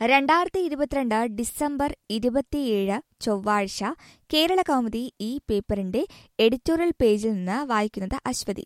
രണ്ടായിരത്തി ഇരുപത്തിരണ്ട് ഡിസംബർ ഇരുപത്തിയേഴ് ചൊവ്വാഴ്ച കേരള കൗമുദി ഈ പേപ്പറിന്റെ എഡിറ്റോറിയൽ പേജിൽ നിന്ന് വായിക്കുന്നത് അശ്വതി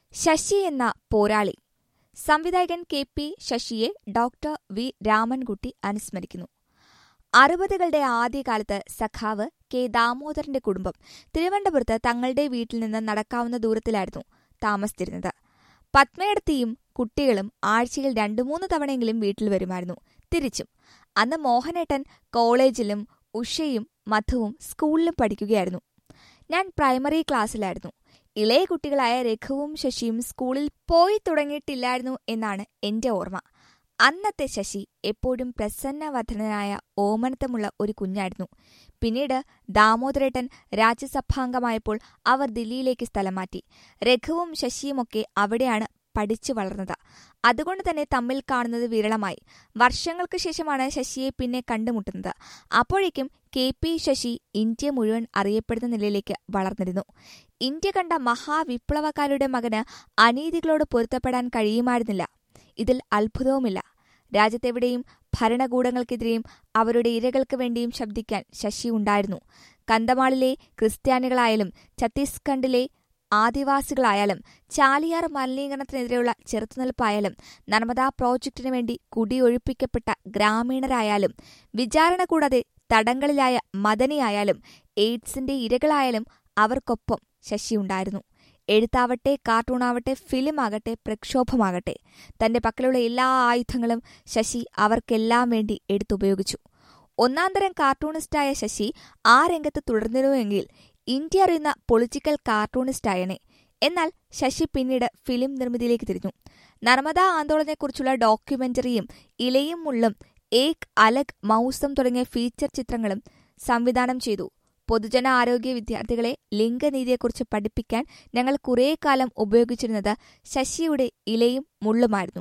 ശശി എന്ന പോരാളി സംവിധായകൻ കെ പി ശശിയെ ഡോക്ടർ വി രാമൻകുട്ടി അനുസ്മരിക്കുന്നു അറുപതുകളുടെ ആദ്യകാലത്ത് സഖാവ് കെ ദാമോദരന്റെ കുടുംബം തിരുവനന്തപുരത്ത് തങ്ങളുടെ വീട്ടിൽ നിന്ന് നടക്കാവുന്ന ദൂരത്തിലായിരുന്നു താമസിച്ചിരുന്നത് പത്മയടത്തിയും കുട്ടികളും ആഴ്ചയിൽ രണ്ടു മൂന്ന് തവണയെങ്കിലും വീട്ടിൽ വരുമായിരുന്നു തിരിച്ചും അന്ന് മോഹനേട്ടൻ കോളേജിലും ഉഷയും മധുവും സ്കൂളിലും പഠിക്കുകയായിരുന്നു ഞാൻ പ്രൈമറി ക്ലാസ്സിലായിരുന്നു ഇളയ കുട്ടികളായ രഘുവും ശശിയും സ്കൂളിൽ പോയി തുടങ്ങിയിട്ടില്ലായിരുന്നു എന്നാണ് എന്റെ ഓർമ്മ അന്നത്തെ ശശി എപ്പോഴും പ്രസന്നവധനായ ഓമനത്തമുള്ള ഒരു കുഞ്ഞായിരുന്നു പിന്നീട് ദാമോദരേട്ടൻ രാജ്യസഭാംഗമായപ്പോൾ അവർ ദില്ലിയിലേക്ക് സ്ഥലം മാറ്റി രഘുവും ശശിയുമൊക്കെ അവിടെയാണ് പഠിച്ചു വളർന്നത് അതുകൊണ്ട് തന്നെ തമ്മിൽ കാണുന്നത് വിരളമായി വർഷങ്ങൾക്ക് ശേഷമാണ് ശശിയെ പിന്നെ കണ്ടുമുട്ടുന്നത് അപ്പോഴേക്കും കെ പി ശശി ഇന്ത്യ മുഴുവൻ അറിയപ്പെടുന്ന നിലയിലേക്ക് വളർന്നിരുന്നു ഇന്ത്യ കണ്ട മഹാവിപ്ലവക്കാരുടെ മകന് അനീതികളോട് പൊരുത്തപ്പെടാൻ കഴിയുമായിരുന്നില്ല ഇതിൽ അത്ഭുതവുമില്ല രാജ്യത്തെവിടെയും ഭരണകൂടങ്ങൾക്കെതിരെയും അവരുടെ ഇരകൾക്ക് വേണ്ടിയും ശബ്ദിക്കാൻ ശശി ഉണ്ടായിരുന്നു കന്തമാളിലെ ക്രിസ്ത്യാനികളായാലും ഛത്തീസ്ഗഡിലെ ആദിവാസികളായാലും ചാലിയാർ മലിനീകരണത്തിനെതിരെയുള്ള ചെറുത്തുനിൽപ്പായാലും നർമ്മദാ പ്രോജക്ടിനു വേണ്ടി കുടിയൊഴിപ്പിക്കപ്പെട്ട ഗ്രാമീണരായാലും വിചാരണ കൂടാതെ തടങ്കലിലായ മദനിയായാലും എയ്ഡ്സിന്റെ ഇരകളായാലും അവർക്കൊപ്പം ശശിയുണ്ടായിരുന്നു എഴുത്താവട്ടെ കാർട്ടൂണാവട്ടെ ഫിലിമാകട്ടെ പ്രക്ഷോഭമാകട്ടെ തന്റെ പക്കലുള്ള എല്ലാ ആയുധങ്ങളും ശശി അവർക്കെല്ലാം വേണ്ടി എടുത്തുപയോഗിച്ചു ഒന്നാന്തരം കാർട്ടൂണിസ്റ്റായ ശശി ആ രംഗത്ത് തുടർന്നിരുന്നുവെങ്കിൽ ഇന്ത്യ അറിയുന്ന പൊളിറ്റിക്കൽ കാർട്ടൂണിസ്റ്റായനെ എന്നാൽ ശശി പിന്നീട് ഫിലിം നിർമ്മിതിയിലേക്ക് തിരിഞ്ഞു നർമ്മദാ ആന്തോളനെക്കുറിച്ചുള്ള ഡോക്യുമെന്ററിയും ഇലയും മുള്ളും ഏക് അലഗ് മൗസം തുടങ്ങിയ ഫീച്ചർ ചിത്രങ്ങളും സംവിധാനം ചെയ്തു പൊതുജന ആരോഗ്യ വിദ്യാർത്ഥികളെ ലിംഗനീതിയെക്കുറിച്ച് പഠിപ്പിക്കാൻ ഞങ്ങൾ കുറേ കാലം ഉപയോഗിച്ചിരുന്നത് ശശിയുടെ ഇലയും മുള്ളുമായിരുന്നു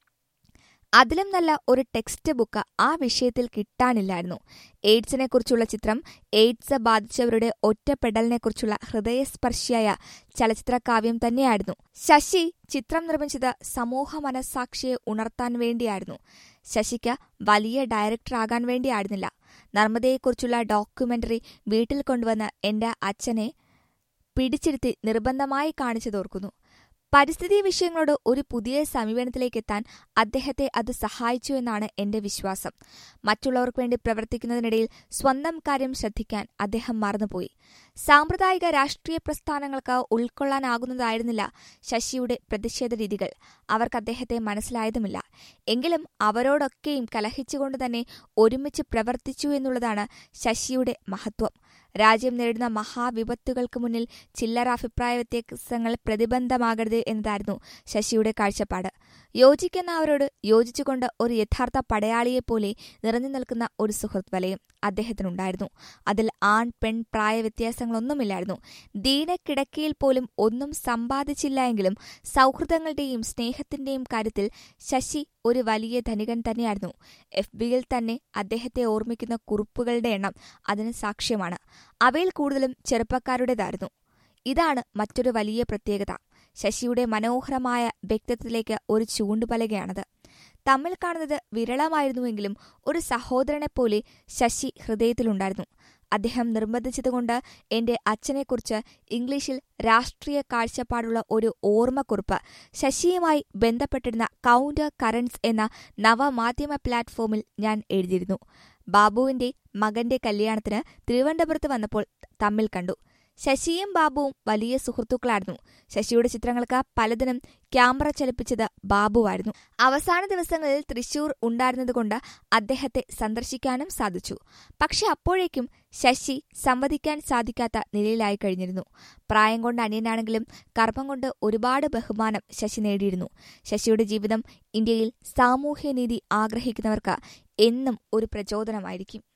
അതിലും നല്ല ഒരു ടെക്സ്റ്റ് ബുക്ക് ആ വിഷയത്തിൽ കിട്ടാനില്ലായിരുന്നു എയ്ഡ്സിനെക്കുറിച്ചുള്ള ചിത്രം എയ്ഡ്സ് ബാധിച്ചവരുടെ ഒറ്റപ്പെടലിനെക്കുറിച്ചുള്ള ഹൃദയസ്പർശിയായ ചലച്ചിത്രകാവ്യം തന്നെയായിരുന്നു ശശി ചിത്രം നിർമ്മിച്ചത് സമൂഹ മനസ്സാക്ഷിയെ ഉണർത്താൻ വേണ്ടിയായിരുന്നു ശശിക്ക് വലിയ ഡയറക്ടറാകാൻ വേണ്ടിയായിരുന്നില്ല നർമ്മദയെക്കുറിച്ചുള്ള ഡോക്യുമെന്ററി വീട്ടിൽ കൊണ്ടുവന്ന് എന്റെ അച്ഛനെ പിടിച്ചിരുത്തി നിർബന്ധമായി കാണിച്ചതോർക്കുന്നു പരിസ്ഥിതി വിഷയങ്ങളോട് ഒരു പുതിയ സമീപനത്തിലേക്ക് എത്താൻ അദ്ദേഹത്തെ അത് സഹായിച്ചു എന്നാണ് എന്റെ വിശ്വാസം മറ്റുള്ളവർക്ക് വേണ്ടി പ്രവർത്തിക്കുന്നതിനിടയിൽ സ്വന്തം കാര്യം ശ്രദ്ധിക്കാൻ അദ്ദേഹം മറന്നുപോയി സാമ്പ്രദായിക രാഷ്ട്രീയ പ്രസ്ഥാനങ്ങൾക്ക് ഉൾക്കൊള്ളാനാകുന്നതായിരുന്നില്ല ശശിയുടെ പ്രതിഷേധ രീതികൾ അവർക്ക് അദ്ദേഹത്തെ മനസ്സിലായതുമില്ല എങ്കിലും അവരോടൊക്കെയും കലഹിച്ചുകൊണ്ട് തന്നെ ഒരുമിച്ച് പ്രവർത്തിച്ചു എന്നുള്ളതാണ് ശശിയുടെ മഹത്വം രാജ്യം നേരിടുന്ന മഹാവിപത്തുകൾക്ക് മുന്നിൽ ചില്ലറ അഭിപ്രായ വ്യത്യാസങ്ങൾ പ്രതിബന്ധമാകരുത് എന്നതായിരുന്നു ശശിയുടെ കാഴ്ചപ്പാട് യോജിക്കുന്ന അവരോട് യോജിച്ചുകൊണ്ട് ഒരു യഥാർത്ഥ പടയാളിയെപ്പോലെ നിറഞ്ഞു നിൽക്കുന്ന ഒരു സുഹൃത്ത് വലയം അദ്ദേഹത്തിനുണ്ടായിരുന്നു അതിൽ ആൺ പെൺ പ്രായ വ്യത്യാസങ്ങളൊന്നുമില്ലായിരുന്നു ദീനക്കിടക്കയിൽ പോലും ഒന്നും സമ്പാദിച്ചില്ല എങ്കിലും സൗഹൃദങ്ങളുടെയും സ്നേഹത്തിന്റെയും കാര്യത്തിൽ ശശി ഒരു വലിയ ധനികൻ തന്നെയായിരുന്നു എഫ് ബിയിൽ തന്നെ അദ്ദേഹത്തെ ഓർമ്മിക്കുന്ന കുറിപ്പുകളുടെ എണ്ണം അതിന് സാക്ഷ്യമാണ് അവയിൽ കൂടുതലും ചെറുപ്പക്കാരുടേതായിരുന്നു ഇതാണ് മറ്റൊരു വലിയ പ്രത്യേകത ശശിയുടെ മനോഹരമായ വ്യക്തിത്വത്തിലേക്ക് ഒരു ചൂണ്ടുപലകയാണത് തമ്മിൽ കാണുന്നത് വിരളമായിരുന്നുവെങ്കിലും ഒരു സഹോദരനെപ്പോലെ ശശി ഹൃദയത്തിലുണ്ടായിരുന്നു അദ്ദേഹം നിർബന്ധിച്ചതുകൊണ്ട് എന്റെ അച്ഛനെക്കുറിച്ച് ഇംഗ്ലീഷിൽ രാഷ്ട്രീയ കാഴ്ചപ്പാടുള്ള ഒരു ഓർമ്മക്കുറിപ്പ് ശശിയുമായി ബന്ധപ്പെട്ടിരുന്ന കൗണ്ടർ കറൻസ് എന്ന നവമാധ്യമ പ്ലാറ്റ്ഫോമിൽ ഞാൻ എഴുതിയിരുന്നു ബാബുവിന്റെ മകന്റെ കല്യാണത്തിന് തിരുവനന്തപുരത്ത് വന്നപ്പോൾ തമ്മിൽ കണ്ടു ശശിയും ബാബുവും വലിയ സുഹൃത്തുക്കളായിരുന്നു ശശിയുടെ ചിത്രങ്ങൾക്ക് പലതിനും ക്യാമറ ചലിപ്പിച്ചത് ബാബുവായിരുന്നു അവസാന ദിവസങ്ങളിൽ തൃശൂർ ഉണ്ടായിരുന്നതുകൊണ്ട് അദ്ദേഹത്തെ സന്ദർശിക്കാനും സാധിച്ചു പക്ഷെ അപ്പോഴേക്കും ശശി സംവദിക്കാൻ സാധിക്കാത്ത നിലയിലായി കഴിഞ്ഞിരുന്നു പ്രായം കൊണ്ട് അന്യനാണെങ്കിലും കർമ്മം കൊണ്ട് ഒരുപാട് ബഹുമാനം ശശി നേടിയിരുന്നു ശശിയുടെ ജീവിതം ഇന്ത്യയിൽ സാമൂഹ്യനീതി ആഗ്രഹിക്കുന്നവർക്ക് എന്നും ഒരു പ്രചോദനമായിരിക്കും